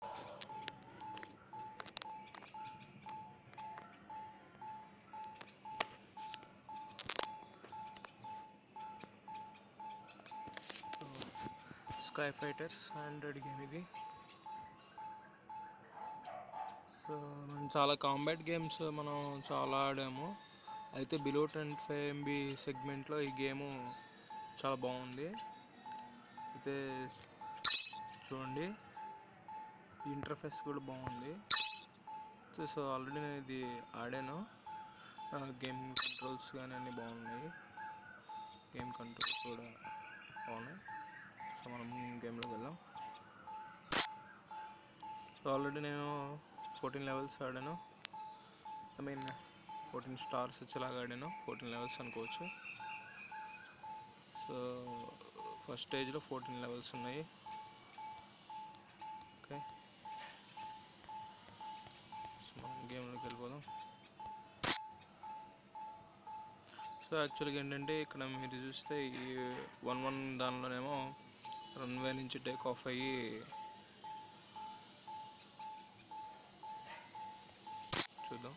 sky fighters android game ఇది so మనం చాలా కాంబాట్ గేమ్స్ మనం చాలా ఆడాము అయితే బిలో ట్వంటీ ఫైవ్ ఎంబీ సెగ్మెంట్లో ఈ గేము చాలా బాగుంది అయితే చూడండి ఇంటర్ఫేస్ కూడా బాగుంది సో సో ఆల్రెడీ నేను ఇది ఆడాను గేమ్ కంట్రోల్స్ కానీ అన్నీ బాగున్నాయి గేమ్ కంట్రోల్స్ కూడా బాగున్నాయి సో మనం గేమ్లోకి వెళ్దాం సో ఆల్రెడీ నేను ఫోర్టీన్ లెవెల్స్ ఆడాను ఐ మీన్ ఫోర్టీన్ స్టార్స్ వచ్చేలాగా ఆడాను ఫోర్టీన్ లెవెల్స్ అనుకోవచ్చు సో ఫస్ట్ స్టేజ్లో ఫోర్టీన్ లెవెల్స్ ఉన్నాయి ఓకే సో మనం గేమ్లోకి వెళ్ళిపోదాం సో యాక్చువల్గా ఏంటంటే ఇక్కడ మీరు చూస్తే ఈ వన్ వన్ దానిలోనేమో రన్వే నుంచి టేక్ ఆఫ్ అయ్యి చూద్దాం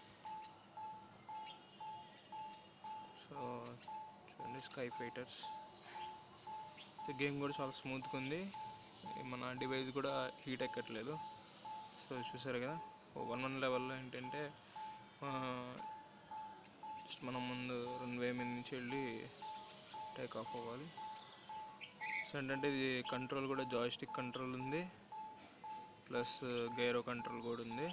సో చూడండి స్కై ఫైటర్స్ గేమ్ కూడా చాలా స్మూత్గా ఉంది మన డివైస్ కూడా హీట్ ఎక్కట్లేదు సో చూసారు కదా వన్ వన్ లెవెల్లో ఏంటంటే జస్ట్ మనం ముందు రన్వే మీద నుంచి వెళ్ళి టేక్ ఆఫ్ అవ్వాలి సో ఏంటంటే ఇది కంట్రోల్ కూడా జాయిస్టిక్ కంట్రోల్ ఉంది ప్లస్ గైరో కంట్రోల్ కూడా ఉంది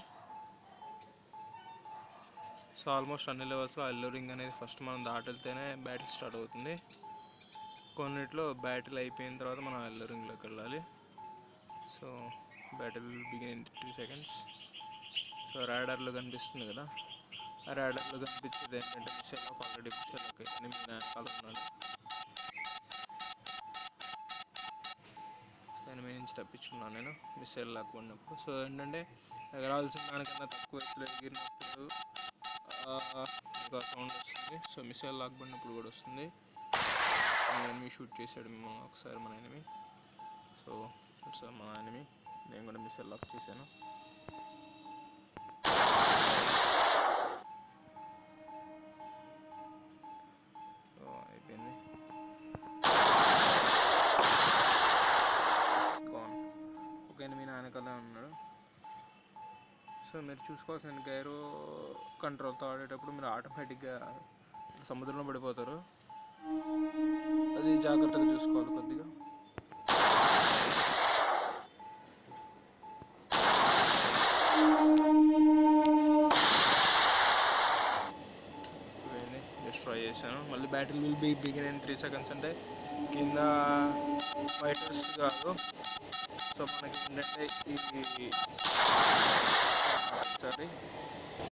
సో ఆల్మోస్ట్ అన్ని లెవెల్స్లో అల్లరింగ్ అనేది ఫస్ట్ మనం దాటెళ్తేనే బ్యాటిల్ స్టార్ట్ అవుతుంది కొన్నిట్లో బ్యాటిల్ అయిపోయిన తర్వాత మనం అల్లరింగ్లోకి వెళ్ళాలి so battle begin in two seconds so రాడర్లో కనిపిస్తుంది కదా ఆ రాడర్లో కనిపించేది ఏంటంటే mission of already mission okay నేను వెనకాల ఉన్నాను నేను మీ నుంచి తప్పించుకున్నాను నేను మిస్సైల్ లాక్కున్నప్పుడు సో ఏంటంటే ఎగరాల్సిన దానికన్నా తక్కువ ఎత్తులో ఎగిరినప్పుడు సౌండ్ వస్తుంది సో మిసైల్ లాక్బడినప్పుడు కూడా వస్తుంది ఎనిమి షూట్ చేశాడు మేము ఒకసారి మన ఎనిమి సో ఇట్స్ మన ఎనిమి నేను కూడా మిసైల్ లాక్ చేశాను సో అయిపోయింది గాన్ ఒక ఎనిమిది నాయనకల్లా ఉన్నాడు సో మీరు చూసుకోవాల్సిన గైరో కంట్రోల్తో ఆడేటప్పుడు మీరు ఆటోమేటిక్గా సముద్రంలో పడిపోతారు అది జాగ్రత్తగా చూసుకోవాలి కొద్దిగా డిస్ట్రాయ్ చేశాను మళ్ళీ battle will be begin in three seconds అంటే కింద ఫైటర్స్ కాదు సో మనకి ఏంటంటే ఈ సారీ